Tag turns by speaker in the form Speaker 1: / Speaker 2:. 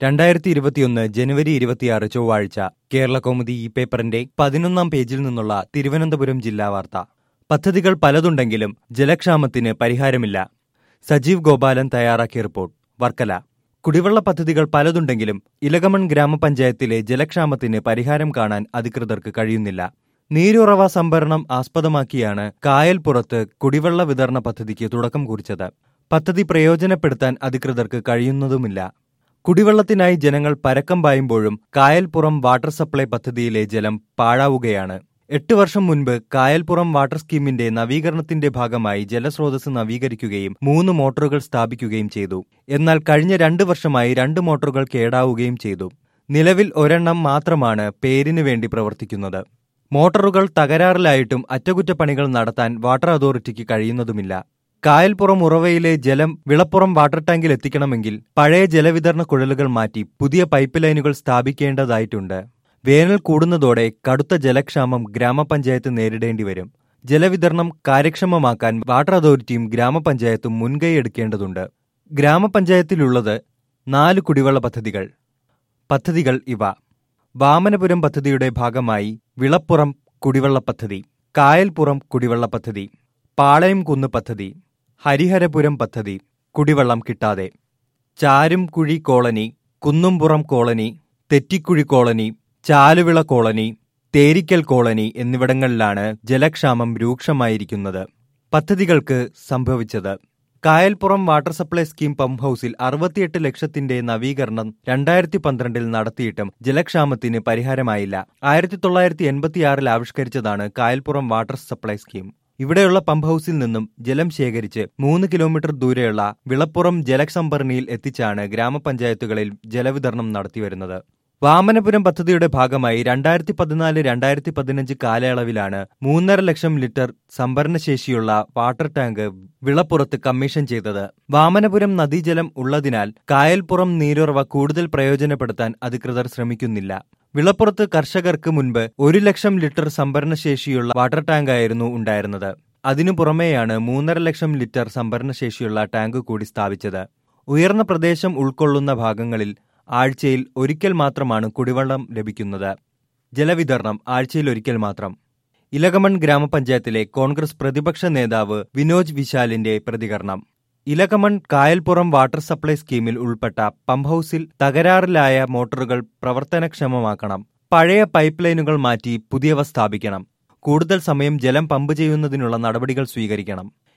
Speaker 1: രണ്ടായിരത്തി ഇരുപത്തിയൊന്ന് ജനുവരി ഇരുപത്തിയാറ് ചൊവ്വാഴ്ച കേരള കൗമുദി ഈ പേപ്പറിന്റെ പതിനൊന്നാം പേജിൽ നിന്നുള്ള തിരുവനന്തപുരം ജില്ലാ വാർത്ത പദ്ധതികൾ പലതുണ്ടെങ്കിലും ജലക്ഷാമത്തിന് പരിഹാരമില്ല സജീവ് ഗോപാലൻ തയ്യാറാക്കിയ റിപ്പോർട്ട് വർക്കല കുടിവെള്ള പദ്ധതികൾ പലതുണ്ടെങ്കിലും ഇലകമൺ ഗ്രാമപഞ്ചായത്തിലെ ജലക്ഷാമത്തിന് പരിഹാരം കാണാൻ അധികൃതർക്ക് കഴിയുന്നില്ല നീരുറവ സംഭരണം ആസ്പദമാക്കിയാണ് കായൽപ്പുറത്ത് കുടിവെള്ള വിതരണ പദ്ധതിക്ക് തുടക്കം കുറിച്ചത് പദ്ധതി പ്രയോജനപ്പെടുത്താൻ അധികൃതർക്ക് കഴിയുന്നതുമില്ല കുടിവെള്ളത്തിനായി ജനങ്ങൾ പരക്കം പായുമ്പോഴും കായൽപ്പുറം വാട്ടർ സപ്ലൈ പദ്ധതിയിലെ ജലം പാഴാവുകയാണ് എട്ട് വർഷം മുൻപ് കായൽപ്പുറം വാട്ടർ സ്കീമിന്റെ നവീകരണത്തിന്റെ ഭാഗമായി ജലസ്രോതസ് നവീകരിക്കുകയും മൂന്ന് മോട്ടോറുകൾ സ്ഥാപിക്കുകയും ചെയ്തു എന്നാൽ കഴിഞ്ഞ രണ്ട് വർഷമായി രണ്ട് മോട്ടോറുകൾ കേടാവുകയും ചെയ്തു നിലവിൽ ഒരെണ്ണം മാത്രമാണ് പേരിന് വേണ്ടി പ്രവർത്തിക്കുന്നത് മോട്ടോറുകൾ തകരാറിലായിട്ടും അറ്റകുറ്റപ്പണികൾ നടത്താൻ വാട്ടർ അതോറിറ്റിക്ക് കഴിയുന്നതുമില്ല കായൽപ്പുറം ഉറവയിലെ ജലം വിളപ്പുറം വാട്ടർ ടാങ്കിൽ എത്തിക്കണമെങ്കിൽ പഴയ ജലവിതരണ കുഴലുകൾ മാറ്റി പുതിയ പൈപ്പ് ലൈനുകൾ സ്ഥാപിക്കേണ്ടതായിട്ടുണ്ട് വേനൽ കൂടുന്നതോടെ കടുത്ത ജലക്ഷാമം ഗ്രാമപഞ്ചായത്ത് നേരിടേണ്ടി വരും ജലവിതരണം കാര്യക്ഷമമാക്കാൻ വാട്ടർ അതോറിറ്റിയും ഗ്രാമപഞ്ചായത്തും മുൻകൈയെടുക്കേണ്ടതുണ്ട് ഗ്രാമപഞ്ചായത്തിലുള്ളത് നാല് കുടിവെള്ള പദ്ധതികൾ പദ്ധതികൾ ഇവ വാമനപുരം പദ്ധതിയുടെ ഭാഗമായി വിളപ്പുറം കുടിവെള്ള പദ്ധതി കായൽപ്പുറം കുടിവെള്ള പദ്ധതി പാളയംകുന്ന് പദ്ധതി ഹരിഹരപുരം പദ്ധതി കുടിവെള്ളം കിട്ടാതെ Charumkuzhi colony Kunnumpuram colony Thettikuzhi colony Chaluvila colony Therikkal colony എന്നിവിടങ്ങളിലാണ് ജലക്ഷാമം രൂക്ഷമായിരിക്കുന്നത് പദ്ധതികൾക്ക് സംഭവിച്ചത് Kayalpuram water supply scheme pump ഹൌസിൽ അറുപത്തിയെട്ട് ലക്ഷത്തിന്റെ നവീകരണം രണ്ടായിരത്തി പന്ത്രണ്ടിൽ നടത്തിയിട്ടും ജലക്ഷാമത്തിന് പരിഹാരമായില്ല ആയിരത്തി തൊള്ളായിരത്തി എൺപത്തിയാറിൽ ആവിഷ്കരിച്ചതാണ് കായൽപ്പുറം വാട്ടർ സപ്ലൈ സ്കീം ഇവിടെയുള്ള പമ്പ് ഹൌസിൽ നിന്നും ജലം ശേഖരിച്ച് മൂന്ന് കിലോമീറ്റർ ദൂരെയുള്ള വിളപ്പുറം ജലസംഭരണിയിൽ എത്തിച്ചാണ് ഗ്രാമപഞ്ചായത്തുകളിൽ ജലവിതരണം നടത്തിവരുന്നത് വാമനപുരം പദ്ധതിയുടെ ഭാഗമായി രണ്ടായിരത്തി പതിനാല് രണ്ടായിരത്തി പതിനഞ്ച് കാലയളവിലാണ് മൂന്നര ലക്ഷം ലിറ്റർ സംഭരണശേഷിയുള്ള വാട്ടർ ടാങ്ക് വിളപ്പുറത്ത് കമ്മീഷൻ ചെയ്തത് വാമനപുരം നദീജലം ഉള്ളതിനാൽ കായൽപ്പുറം നീരുറവ കൂടുതൽ പ്രയോജനപ്പെടുത്താൻ അധികൃതർ ശ്രമിക്കുന്നില്ല വിളപ്പുറത്ത് കർഷകർക്ക് മുൻപ് ഒരു ലക്ഷം ലിറ്റർ സംഭരണശേഷിയുള്ള വാട്ടർ ടാങ്കായിരുന്നു ഉണ്ടായിരുന്നത് അതിനു പുറമെയാണ് മൂന്നര ലക്ഷം ലിറ്റർ സംഭരണശേഷിയുള്ള ടാങ്ക് കൂടി സ്ഥാപിച്ചത് ഉയർന്ന പ്രദേശം ഉൾക്കൊള്ളുന്ന ഭാഗങ്ങളിൽ ആഴ്ചയിൽ ഒരിക്കൽ മാത്രമാണ് കുടിവെള്ളം ലഭിക്കുന്നത് ജലവിതരണം ആഴ്ചയിൽ ഒരിക്കൽ മാത്രം ഇലകമൺ ഗ്രാമപഞ്ചായത്തിലെ കോൺഗ്രസ് പ്രതിപക്ഷ നേതാവ് വിനോജ് വിശാലിന്റെ പ്രതികരണം ഇലകമൺ കായൽപ്പുറം വാട്ടർ സപ്ലൈ സ്കീമിൽ ഉൾപ്പെട്ട പമ്പ് ഹൌസിൽ തകരാറിലായ മോട്ടോറുകൾ പ്രവർത്തനക്ഷമമാക്കണം പഴയ പൈപ്പ് ലൈനുകൾ മാറ്റി പുതിയവ സ്ഥാപിക്കണം കൂടുതൽ സമയം ജലം പമ്പ് ചെയ്യുന്നതിനുള്ള നടപടികൾ സ്വീകരിക്കണം